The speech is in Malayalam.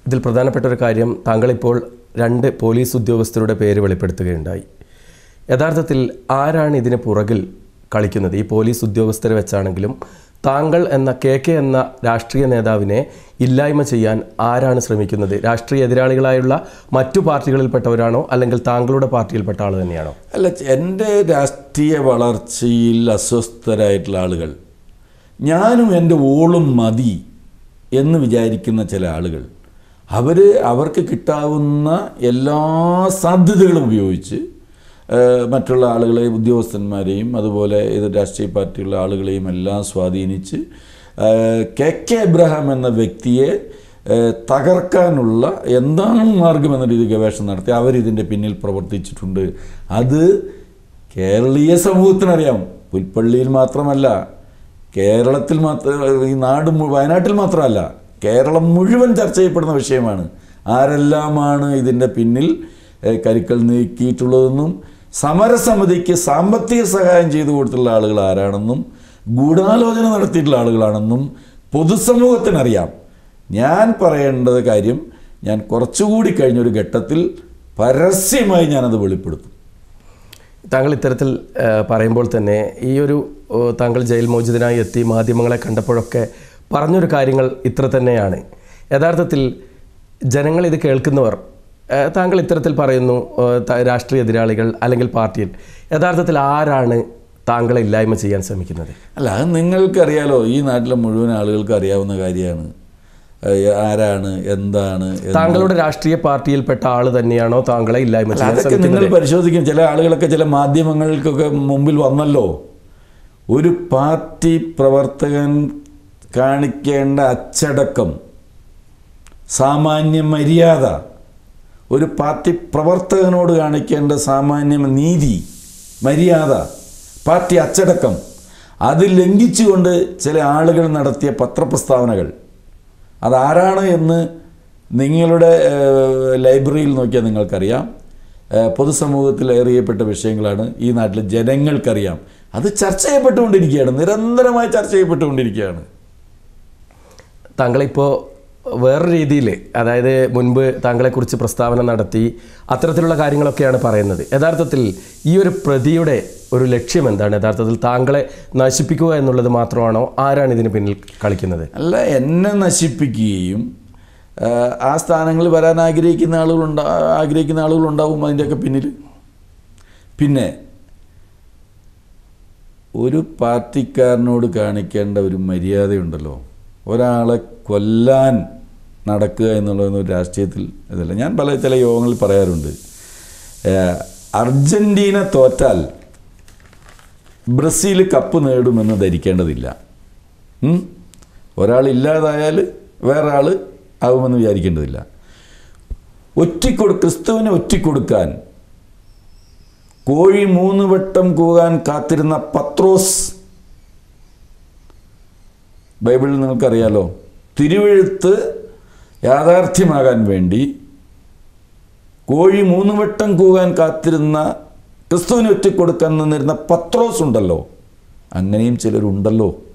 ഇതിൽ പ്രധാനപ്പെട്ട ഒരു കാര്യം താങ്കളിപ്പോൾ രണ്ട് പോലീസ് ഉദ്യോഗസ്ഥരുടെ പേര് വെളിപ്പെടുത്തുകയുണ്ടായി യഥാർത്ഥത്തിൽ ആരാണ് ഇതിന് പുറകിൽ കളിക്കുന്നത് ഈ പോലീസ് ഉദ്യോഗസ്ഥരെ വെച്ചാണെങ്കിലും താങ്കൾ എന്ന കെ കെ എന്ന രാഷ്ട്രീയ നേതാവിനെ ഇല്ലായ്മ ചെയ്യാൻ ആരാണ് ശ്രമിക്കുന്നത് രാഷ്ട്രീയ എതിരാളികളായുള്ള മറ്റു പാർട്ടികളിൽപ്പെട്ടവരാണോ അല്ലെങ്കിൽ താങ്കളുടെ പാർട്ടിയിൽപ്പെട്ട ആൾ തന്നെയാണോ അല്ല എൻ്റെ രാഷ്ട്രീയ വളർച്ചയിൽ അസ്വസ്ഥരായിട്ടുള്ള ആളുകൾ ഞാനും എൻ്റെ ഓളും മതി എന്ന് വിചാരിക്കുന്ന ചില ആളുകൾ അവർ അവർക്ക് കിട്ടാവുന്ന എല്ലാ സാധ്യതകളും ഉപയോഗിച്ച് ഏഹ്, മറ്റുള്ള ആളുകളെയും ഉദ്യോഗസ്ഥന്മാരെയും അതുപോലെ ഇത് രാഷ്ട്രീയ പാർട്ടിയുള്ള ആളുകളെയും എല്ലാം സ്വാധീനിച്ച് ഏഹ്, കെ കെ എബ്രഹാം എന്ന വ്യക്തിയെ ഏഹ്, തകർക്കാനുള്ള എന്താണ് മാർഗം എന്ന രീതി ഗവേഷണം നടത്തി അവരിതിൻ്റെ പിന്നിൽ പ്രവർത്തിച്ചിട്ടുണ്ട് അത് കേരളീയ സമൂഹത്തിനറിയാം പുൽപ്പള്ളിയിൽ മാത്രമല്ല കേരളത്തിൽ മാത്രം ഈ നാട് മു- വയനാട്ടിൽ മാത്രമല്ല കേരളം മുഴുവൻ ചർച്ച ചെയ്യപ്പെടുന്ന വിഷയമാണ് ആരെല്ലാമാണ് ഇതിൻ്റെ പിന്നിൽ ഏഹ്, കരുക്കൾ നീക്കിയിട്ടുള്ളതെന്നും സമരസമിതിക്ക് സാമ്പത്തിക സഹായം ചെയ്തു കൊടുത്തുള്ള ആളുകൾ ആരാണെന്നും ഗൂഢാലോചന നടത്തിയിട്ടുള്ള ആളുകളാണെന്നും പൊതുസമൂഹത്തിനറിയാം ഞാൻ പറയേണ്ടത് കാര്യം ഞാൻ കുറച്ചുകൂടി കഴിഞ്ഞൊരു ഘട്ടത്തിൽ പരസ്യമായി ഞാനത് വെളിപ്പെടുത്തും താങ്കൾ ഇത്തരത്തിൽ ആ, പറയുമ്പോൾ തന്നെ ഈ ഒരു ഓ, താങ്കൾ ജയിൽ മോചിതനായി എത്തി മാധ്യമങ്ങളെ കണ്ടപ്പോഴൊക്കെ പറഞ്ഞൊരു കാര്യങ്ങൾ ഇത്ര തന്നെയാണ് യഥാർത്ഥത്തിൽ ജനങ്ങൾ ഇത് കേൾക്കുന്നവർ ആ, താങ്കൾ ഇത്തരത്തിൽ പറയുന്നു ആ, ത- രാഷ്ട്രീയ എതിരാളികൾ അല്ലെങ്കിൽ പാർട്ടിയിൽ യഥാർത്ഥത്തിൽ ആരാണ് താങ്കളെ ഇല്ലായ്മ ചെയ്യാൻ ശ്രമിക്കുന്നത് അല്ല അത് നിങ്ങൾക്കറിയാലോ ഈ നാട്ടിലെ മുഴുവൻ ആളുകൾക്ക് അറിയാവുന്ന കാര്യമാണ് ഏഹ് ആരാണ് എന്താണ് എന്ന്. താങ്കളുടെ രാഷ്ട്രീയ പാർട്ടിയിൽപ്പെട്ട ആൾ തന്നെയാണോ താങ്കളെ ഇല്ലായ്മ അല്ല, ചെയ്യാൻ അതൊക്കെ നിങ്ങൾ ശ്രമിക്കുന്നത് പരിശോധിക്കും ചില ആളുകളൊക്കെ ചില മാധ്യമങ്ങൾക്കൊക്കെ മുമ്പിൽ വന്നല്ലോ ഒരു പാർട്ടി പ്രവർത്തകൻ കാണിക്കേണ്ട അച്ചടക്കം സാമാന്യ മര്യാദ ഒരു പാർട്ടി പ്രവർത്തകനോട് കാണിക്കേണ്ട സാമാന്യ നീതി മര്യാദ പാർട്ടി അച്ചടക്കം അത് ലംഘിച്ചുകൊണ്ട് ചില ആളുകൾ നടത്തിയ പത്രപ്രസ്താവനകൾ അതാരാണ് എന്ന് നിങ്ങളുടെ ഏഹ്, ലൈബ്രറിയിൽ നോക്കിയാൽ നിങ്ങൾക്കറിയാം ഏഹ്, പൊതുസമൂഹത്തിൽ ഏറിയപ്പെട്ട വിഷയങ്ങളാണ് ഈ നാട്ടിലെ ജനങ്ങൾക്കറിയാം അത് ചർച്ച ചെയ്യപ്പെട്ടുകൊണ്ടിരിക്കുകയാണ് നിരന്തരമായി ചർച്ച ചെയ്യപ്പെട്ടുകൊണ്ടിരിക്കുകയാണ് താങ്കളിപ്പോൾ വേറൊരു രീതിയിൽ അതായത് മുൻപ് താങ്കളെക്കുറിച്ച് പ്രസ്താവന നടത്തി അത്തരത്തിലുള്ള കാര്യങ്ങളൊക്കെയാണ് പറയുന്നത് യഥാർത്ഥത്തിൽ ഈ ഒരു പ്രതിയുടെ ഒരു ലക്ഷ്യം എന്താണ് യഥാർത്ഥത്തിൽ താങ്കളെ നശിപ്പിക്കുക എന്നുള്ളത് മാത്രമാണോ ആരാണ് ഇതിന് പിന്നിൽ കളിക്കുന്നത് അല്ല എന്നെ നശിപ്പിക്കുകയും ആ, ആ സ്ഥാനങ്ങളിൽ വരാൻ ആഗ്രഹിക്കുന്ന ആളുകളുണ്ടാ ആഗ്രഹിക്കുന്ന ആളുകളുണ്ടാവും അതിൻ്റെയൊക്കെ പിന്നിൽ പിന്നെ ഒരു പാർട്ടിക്കാരനോട് കാണിക്കേണ്ട ഒരു മര്യാദയുണ്ടല്ലോ ഒരാളെ കൊല്ലാൻ നടക്കുക എന്നുള്ളതൊന്നും ഒരു രാഷ്ട്രീയത്തിൽ ഇതല്ല ഞാൻ പല ചില യോഗങ്ങളിൽ പറയാറുണ്ട് ഏ, അർജൻറ്റീന തോറ്റാൽ ബ്രസീൽ കപ്പ് നേടുമെന്ന് ധരിക്കേണ്ടതില്ല ഉം? ഒരാൾ ഇല്ലാതായാൽ വേറെ ആൾ ആവുമെന്ന് വിചാരിക്കേണ്ടതില്ല ഒറ്റിക്കൊടു ക്രിസ്തുവിനെ ഒറ്റിക്കൊടുക്കാൻ കോഴി മൂന്ന് വട്ടം കൂകാൻ കാത്തിരുന്ന പത്രോസ് ബൈബിളിൽ നിങ്ങൾക്കറിയാലോ തിരുവെഴുത്ത് യാഥാർത്ഥ്യമാകാൻ വേണ്ടി കോഴി മൂന്ന് വട്ടം കൂകാൻ കാത്തിരുന്ന ക്രിസ്തുവിനെ ഒറ്റിക്കൊടുക്കാൻ നിന്നിരുന്ന പത്രോസ് ഉണ്ടല്ലോ അങ്ങനെയും ചിലരുണ്ടല്ലോ